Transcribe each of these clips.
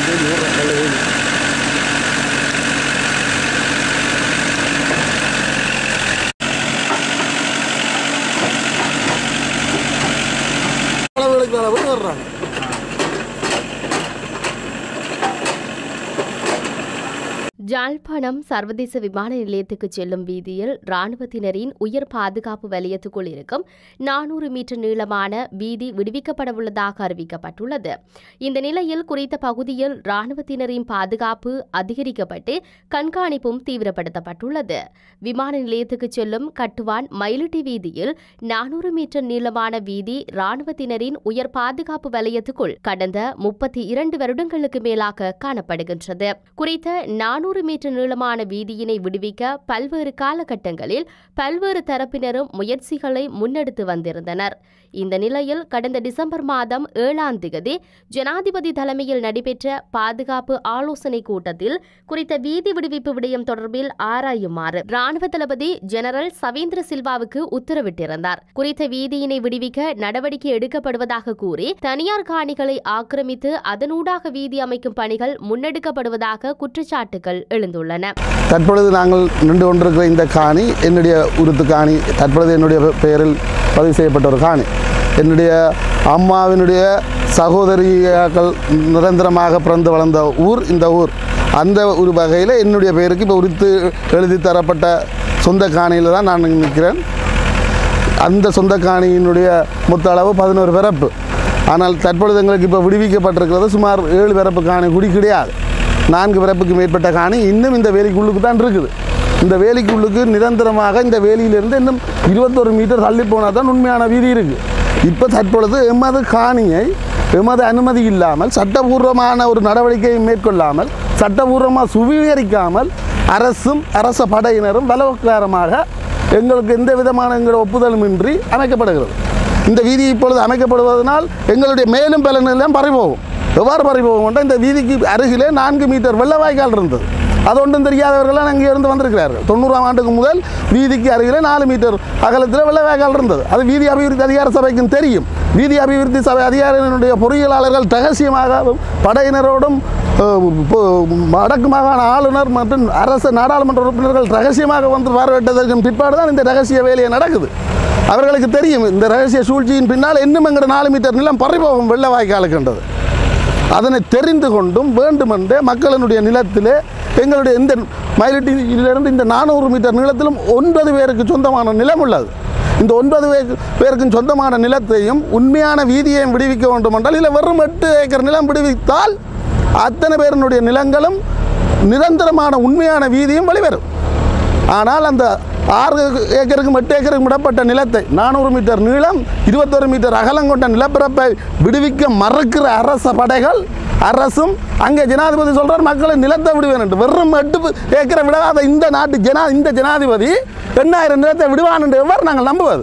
அளவுகளுக்கு அளவு வர்றாங்க யாழ்ப்பாணம் சர்வதேச விமான நிலையத்துக்கு செல்லும் வீதியில் ராணுவத்தினரின் உயர் பாதுகாப்பு வலயத்துக்குள் இருக்கும் நானூறு மீட்டர் நீளமான வீதி விடுவிக்கப்படவுள்ளதாக அறிவிக்கப்பட்டுள்ளது இந்த நிலையில் குறித்த பகுதியில் ராணுவத்தினரின் பாதுகாப்பு அதிகரிக்கப்பட்டு கண்காணிப்பும் தீவிரப்படுத்தப்பட்டுள்ளது விமான நிலையத்துக்கு செல்லும் கட்டுவான் மயிலிட்டி வீதியில் நானூறு மீட்டர் நீளமான வீதி ராணுவத்தினரின் உயர் பாதுகாப்பு வலயத்துக்குள் கடந்த முப்பத்தி இரண்டு வருடங்களுக்கு மேலாக காணப்படுகின்றது குறித்த நானூறு மீட்டர் நீளமான வீதியினை விடுவிக்க பல்வேறு காலகட்டங்களில் பல்வேறு தரப்பினரும் முயற்சிகளை முன்னெடுத்து வந்திருந்தனர் இந்த நிலையில் கடந்த டிசம்பர் மாதம் ஏழாம் திகதி ஜனாதிபதி தலைமையில் நடைபெற்ற பாதுகாப்பு ஆலோசனை கூட்டத்தில் குறித்த வீதி விடுவிப்பு விடயம் தொடர்பில் ஆராயுமாறு ராணுவ தளபதி ஜெனரல் சவேந்திர சில்வாவுக்கு உத்தரவிட்டிருந்தார் குறித்த வீதியினை விடுவிக்க நடவடிக்கை எடுக்கப்படுவதாக கூறி தனியார் காணிகளை ஆக்கிரமித்து அதனூடாக வீதி அமைக்கும் பணிகள் முன்னெடுக்கப்படுவதாக குற்றச்சாட்டுகள் எழுந்துள்ளன தற்பொழுது நாங்கள் நின்று கொண்டிருக்கிற இந்த காணி என்னுடைய உருத்து காணி தற்பொழுது என்னுடைய பெ- பெயரில் பதிவு செய்யப்பட்ட ஒரு காணி என்னுடைய அம்மாவினுடைய சகோதரிகள் நிரந்தரமாக பிறந்து வளர்ந்த ஊர் இந்த ஊர் அந்த ஒரு வகையில் என்னுடைய பெயருக்கு இப்போ உரித்து எழுதி தரப்பட்ட சொந்த காணியில் தான் நான் நிற்கிறேன் அந்த சொந்த காணியினுடைய மொத்த அளவு பதினோரு பிறப்பு ஆனால் தற்பொழுது எங்களுக்கு இப்போ விடுவிக்கப்பட்டிருக்கிறது சுமார் ஏழு பிறப்பு காணி குடி கிடையாது நான்கு பிறப்புக்கு மேற்பட்ட காணி இன்னும் இந்த வேலிக்குள்ளுக்கு தான் இருக்குது இந்த வேலிக்குள்ளுக்கு நிரந்தரமாக இந்த வேலியிலிருந்து இன்னும் இருபத்தொரு மீட்டர் தள்ளி போனால் தான் உண்மையான வீதி இருக்குது இப்போ தற்பொழுது எமது காணியை எமது அனுமதி இல்லாமல் சட்டபூர்வமான ஒரு நடவடிக்கையை மேற்கொள்ளாமல் சட்டபூர்வமாக சுவீகரிக்காமல் அரசும் அரச படையினரும் பலவக்காரமாக எங்களுக்கு எந்த விதமான எங்களோட ஒப்புதலுமின்றி அமைக்கப்படுகிறது இந்த வீதி இப்பொழுது அமைக்கப்படுவதனால் எங்களுடைய மேலும் பலன் எல்லாம் பறிபோகும் எவ்வாறு பறிபோகும் கொண்ட இந்த வீதிக்கு அருகிலே நான்கு மீட்டர் வெள்ள வாய்க்கால் இருந்தது அது ஒன்றும் தெரியாதவர்கள்லாம் அங்கே இருந்து வந்திருக்கிறார்கள் தொண்ணூறாம் ஆண்டுக்கு முதல் வீதிக்கு அருகிலே நாலு மீட்டர் அகலத்தில் வெள்ள வாய்க்கால் இருந்தது அது வீதி அபிவிருத்தி அதிகார சபைக்கும் தெரியும் வீதி அபிவிருத்தி சபை அதிகாரிகளுடைய பொறியியலாளர்கள் ரகசியமாகவும் படையினரோடும் அஹ், பொ- வடக்கு மாகாண ஆளுநர் மற்றும் அரசு நாடாளுமன்ற உறுப்பினர்கள் ரகசியமாக வந்து பார்வையிட்டதற்கு பிற்பாடு தான் இந்த ரகசிய வேலையை நடக்குது அவர்களுக்கு தெரியும் இந்த ரகசிய சூழ்ச்சியின் பின்னால் இன்னும் எங்கட நாலு மீட்டர் நிலம் பறிபோகும் வெள்ள வாய்க்காலுக்கின்றது அதனை தெரிந்து கொண்டும் வேண்டுமென்றே மக்களினுடைய நிலத்திலே எங்களுடைய இந்த மயிலிட்டியிலிருந்து இந்த நானூறு மீட்டர் நிலத்திலும் ஒன்பது பேருக்கு சொந்தமான நிலம் உள்ளது இந்த ஒன்பது பேருக்கு பேருக்கும் சொந்தமான நிலத்தையும் உண்மையான வீதியையும் விடுவிக்க வேண்டும் என்றால் இல்லை வெறும் எட்டு ஏக்கர் நிலம் விடுவித்தால் அத்தனை பேரினுடைய நிலங்களும் நிரந்தரமான உண்மையான வீதியும் வெளிவரும் ஆனால் அந்த ஆறு ஏக்கருக்கும் எட்டு ஏக்கருக்கும் விடப்பட்ட நிலத்தை நானூறு மீட்டர் நீளம் இருபத்தொரு மீட்டர் அகலம் கொண்ட நிலப்பரப்பை விடுவிக்க மறுக்கிற அரச படைகள் அரசும் அங்கே ஜனாதிபதி சொல்றார் மக்களை நிலத்தை விடுவேன் என்று வெறும் எட்டு ஏக்கரை விடாத இந்த நாட்டு ஜனா இந்த ஜனாதிபதி எண்ணாயிரம் நிலத்தை விடுவான் என்று எவ்வாறு நாங்கள் நம்புவது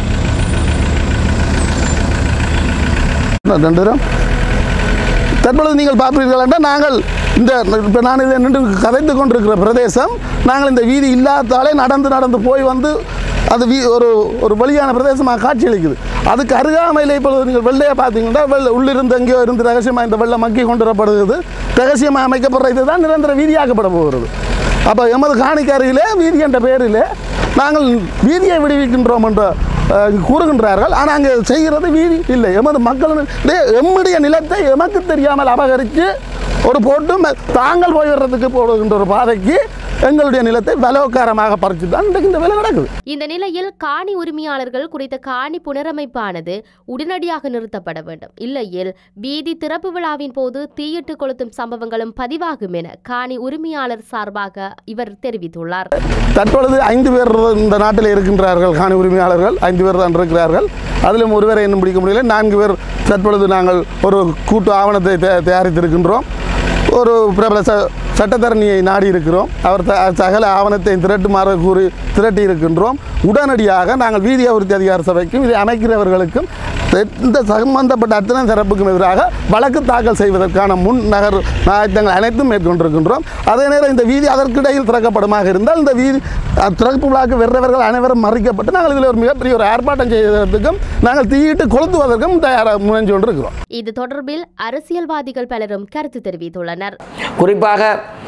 ரெண்டு பேரும் தற்பொழுது நீங்கள் பார்ப்பீர்கள் என்றால் நாங்கள் இந்த இப்போ நான் இதை நின்று கதைத்து கொண்டிருக்கிற பிரதேசம் நாங்கள் இந்த வீதி இல்லாதாலே நடந்து நடந்து போய் வந்து அது வீ ஒரு ஒரு வழியான பிரதேசமாக காட்சியளிக்குது அதுக்கு அருகாமையில் இப்பொழுது நீங்கள் வெள்ளையை பார்த்தீங்கன்னா வெள்ளை உள்ளிருந்து எங்கேயோ இருந்து ரகசியமாக இந்த வெள்ளம் மக்கி கொண்டு வரப்படுகிறது ரகசியமாக அமைக்கப்படுற இதுதான் நிரந்தர வீதியாக்கப்பட போகிறது அப்போ எமது காணிக்கு அருகிலே வீதி என்ற பெயரிலே நாங்கள் வீதியை விடுவிக்கின்றோம் என்ற அஹ், கூறுகின்றார்கள் ஆனால் அங்கே செய்கிறது வீதி இல்லை எமது மக்கள் எம்முடைய நிலத்தை எமக்கு தெரியாமல் அபகரித்து ஒரு போட்டு ம- தாங்கள் போய் வர்றதுக்கு போடுகின்ற ஒரு பாதைக்கு எங்களுடைய நிலத்தை பலோக்காரமாக பறித்து தான் இன்றைக்கு இந்த வேலை நடக்குது இந்த நிலையில் காணி உரிமையாளர்கள் குறித்த காணி புனரமைப்பானது உடனடியாக நிறுத்தப்பட வேண்டும் இல்லையில் வீதி திறப்பு விழாவின் போது தீயிட்டு கொளுத்தும் சம்பவங்களும் பதிவாகும் என காணி உரிமையாளர் சார்பாக இவர் தெரிவித்துள்ளார் தற்பொழுது ஐந்து பேர் இந்த நாட்டில் இருக்கின்றார்கள் காணி உரிமையாளர்கள் ஐந்து பேர் தான் இருக்கிறார்கள் அதிலும் ஒருவரை இன்னும் பிடிக்க முடியல நான்கு பேர் தற்பொழுது நாங்கள் ஒரு கூட்டு ஆவணத்தை தயா- தயாரித்திருக்கின்றோம் ஒரு பிரபல ச சட்டத்தரணியை நாடி இருக்கிறோம் அவர் த சகல ஆவணத்தை திரட்டுமாறு கூறி திரட்டி இருக்கின்றோம் உடனடியாக நாங்கள் வீதி அபிவிருத்தி அதிகார சபைக்கும் இதை அமைக்கிறவர்களுக்கும் இந்த சம்பந்தப்பட்ட அத்தனை தரப்புக்கும் எதிராக வழக்கு தாக்கல் செய்வதற்கான முன் நகர் ஆயத்தங்கள் அனைத்தும் மேற்கொண்டிருக்கின்றோம் அதே நேரம் இந்த வீதி அதற்கிடையில் திறக்கப்படுமாக இருந்தால் இந்த வீதி அஹ், திறப்பு விழாக்கு வெறவர்கள் அனைவரும் மறிக்கப்பட்டு நாங்கள் இதில் ஒரு மிகப்பெரிய ஒரு ஆர்ப்பாட்டம் செய்வதற்கும் நாங்கள் தீயிட்டு கொளுத்துவதற்கும் தயாராக முனைஞ்சு கொண்டிருக்கிறோம் இது தொடர்பில் அரசியல்வாதிகள் பலரும் கருத்து தெரிவித்துள்ளனர் குறிப்பாக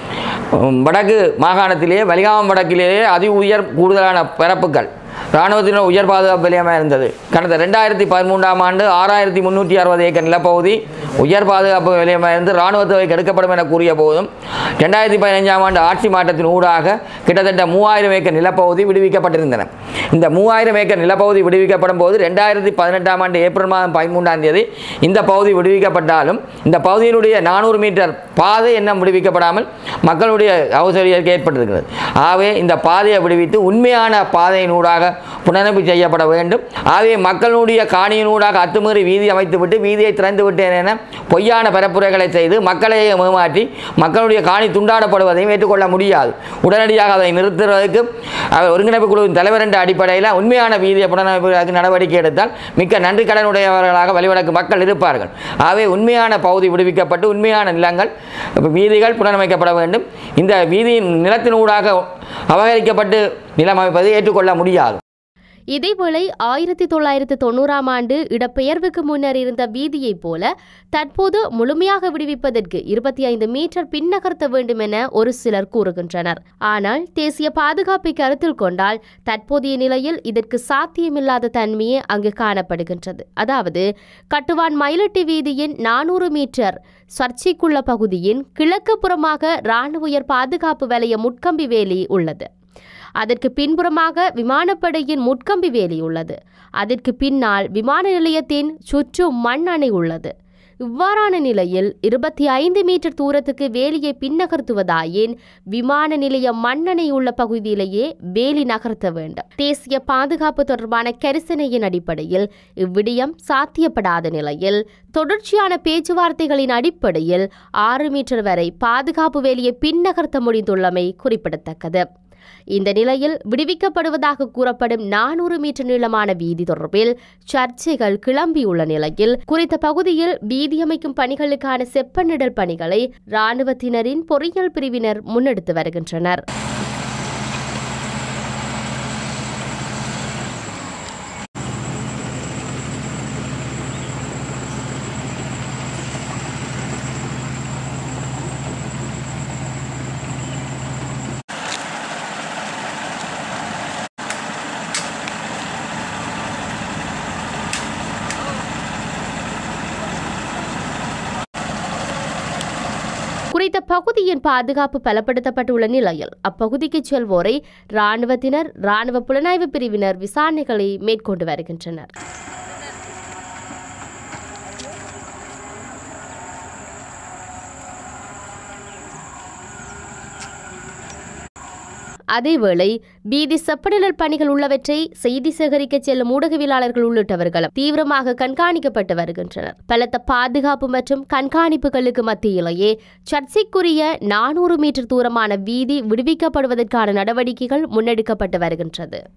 உம், வடக்கு மாகாணத்திலேயே வலிகாமம் வடக்கிலேயே அதி உயர் கூடுதலான பரப்புகள் இராணுவத்தினர் உயர் பாதுகாப்பு நிலையமாக இருந்தது கடந்த ரெண்டாயிரத்தி பதிமூன்றாம் ஆண்டு ஆறாயிரத்தி முந்நூற்றி அறுபது ஏக்கர் நிலப்பகுதி உயர் பாதுகாப்பு நிலையமாக இருந்து இராணுவத்தை கெடுக்கப்படும் என கூறிய போதும் ரெண்டாயிரத்தி பதினைஞ்சாம் ஆண்டு ஆட்சி மாற்றத்தின் ஊடாக கிட்டத்தட்ட மூவாயிரம் ஏக்கர் நிலப்பகுதி விடுவிக்கப்பட்டிருந்தன இந்த மூவாயிரம் ஏக்கர் நிலப்பகுதி விடுவிக்கப்படும் போது ரெண்டாயிரத்தி பதினெட்டாம் ஆண்டு ஏப்ரல் மாதம் பதிமூன்றாம் தேதி இந்த பகுதி விடுவிக்கப்பட்டாலும் இந்த பகுதியினுடைய நானூறு மீட்டர் பாதை இன்னும் விடுவிக்கப்படாமல் மக்களுடைய அவசரியம் ஏற்பட்டிருக்கிறது ஆகவே இந்த பாதையை விடுவித்து உண்மையான பாதையினூடாக புனரமைப்பு செய்யப்பட வேண்டும் ஆகவே மக்களுடைய காணியினூடாக அத்துமீறி வீதி அமைத்துவிட்டு வீதியை திறந்து விட்டேன் என பொய்யான பரப்புரைகளை செய்து மக்களை ஏமாற்றி மக்களுடைய காணி துண்டாடப்படுவதையும் ஏற்றுக்கொள்ள முடியாது உடனடியாக அதை நிறுத்துவதற்கு அவர் ஒருங்கிணைப்பு குழுவின் தலைவர் என்ற அடிப்படையில் உண்மையான வீதியை புனரமைப்புக்கு நடவடிக்கை எடுத்தால் மிக்க நன்றி கடனுடையவர்களாக வழிவடக்கு மக்கள் இருப்பார்கள் ஆகவே உண்மையான பகுதி விடுவிக்கப்பட்டு உண்மையான நிலங்கள் வீதிகள் புனரமைக்கப்பட வேண்டும் இந்த வீதியின் நிலத்தினூடாக அபகரிக்கப்பட்டு நிலம் அமைப்பதை ஏற்றுக்கொள்ள முடியாது இதேவேளை ஆயிரத்தி தொள்ளாயிரத்து தொண்ணூறாம் ஆண்டு இடப்பெயர்வுக்கு முன்னர் இருந்த வீதியைப் போல தற்போது முழுமையாக விடுவிப்பதற்கு இருபத்தி ஐந்து மீட்டர் பின்னகர்த்த வேண்டும் என ஒரு சிலர் கூறுகின்றனர் ஆனால் தேசிய பாதுகாப்பை கருத்தில் கொண்டால் தற்போதைய நிலையில் இதற்கு சாத்தியமில்லாத தன்மையே அங்கு காணப்படுகின்றது அதாவது கட்டுவான் மயிலட்டி வீதியின் நானூறு மீட்டர் சர்ச்சைக்குள்ள பகுதியின் கிழக்கு புறமாக இராணுவ உயர் பாதுகாப்பு வலய முட்கம்பி வேலி உள்ளது அதற்கு பின்புறமாக விமானப்படையின் முட்கம்பி வேலி உள்ளது அதற்கு பின்னால் விமான நிலையத்தின் சுற்றும் மண் அணை உள்ளது இவ்வாறான நிலையில் இருபத்தி ஐந்து மீட்டர் தூரத்துக்கு வேலியை பின்னகர்த்துவதாயின் விமான நிலைய மண்ணணை உள்ள பகுதியிலேயே வேலி நகர்த்த வேண்டும் தேசிய பாதுகாப்பு தொடர்பான கரிசனையின் அடிப்படையில் இவ்விடயம் சாத்தியப்படாத நிலையில் தொடர்ச்சியான பேச்சுவார்த்தைகளின் அடிப்படையில் ஆறு மீட்டர் வரை பாதுகாப்பு வேலியை பின்னகர்த்த முடிந்துள்ளமை குறிப்பிடத்தக்கது இந்த நிலையில் விடுவிக்கப்படுவதாக கூறப்படும் நானூறு மீட்டர் நீளமான வீதி தொடர்பில் சர்ச்சைகள் கிளம்பியுள்ள நிலையில் குறித்த பகுதியில் வீதி அமைக்கும் பணிகளுக்கான செப்பனிடல் பணிகளை இராணுவத்தினரின் பொறியியல் பிரிவினர் முன்னெடுத்து வருகின்றனர் குறித்த பகுதியின் பாதுகாப்பு பலப்படுத்தப்பட்டுள்ள நிலையில் அப்பகுதிக்கு செல்வோரை இராணுவத்தினர் இராணுவ புலனாய்வு பிரிவினர் விசாரணைகளை மேற்கொண்டு வருகின்றனர் அதேவேளை வீதி செப்பனிடல் பணிகள் உள்ளவற்றை செய்தி சேகரிக்க செல்லும் ஊடகவியலாளர்கள் உள்ளிட்டவர்களும் தீவிரமாக கண்காணிக்கப்பட்டு வருகின்றனர் பலத்த பாதுகாப்பு மற்றும் கண்காணிப்புகளுக்கு மத்தியிலேயே சர்ச்சைக்குரிய நானூறு மீட்டர் தூரமான வீதி விடுவிக்கப்படுவதற்கான நடவடிக்கைகள் முன்னெடுக்கப்பட்டு வருகின்றது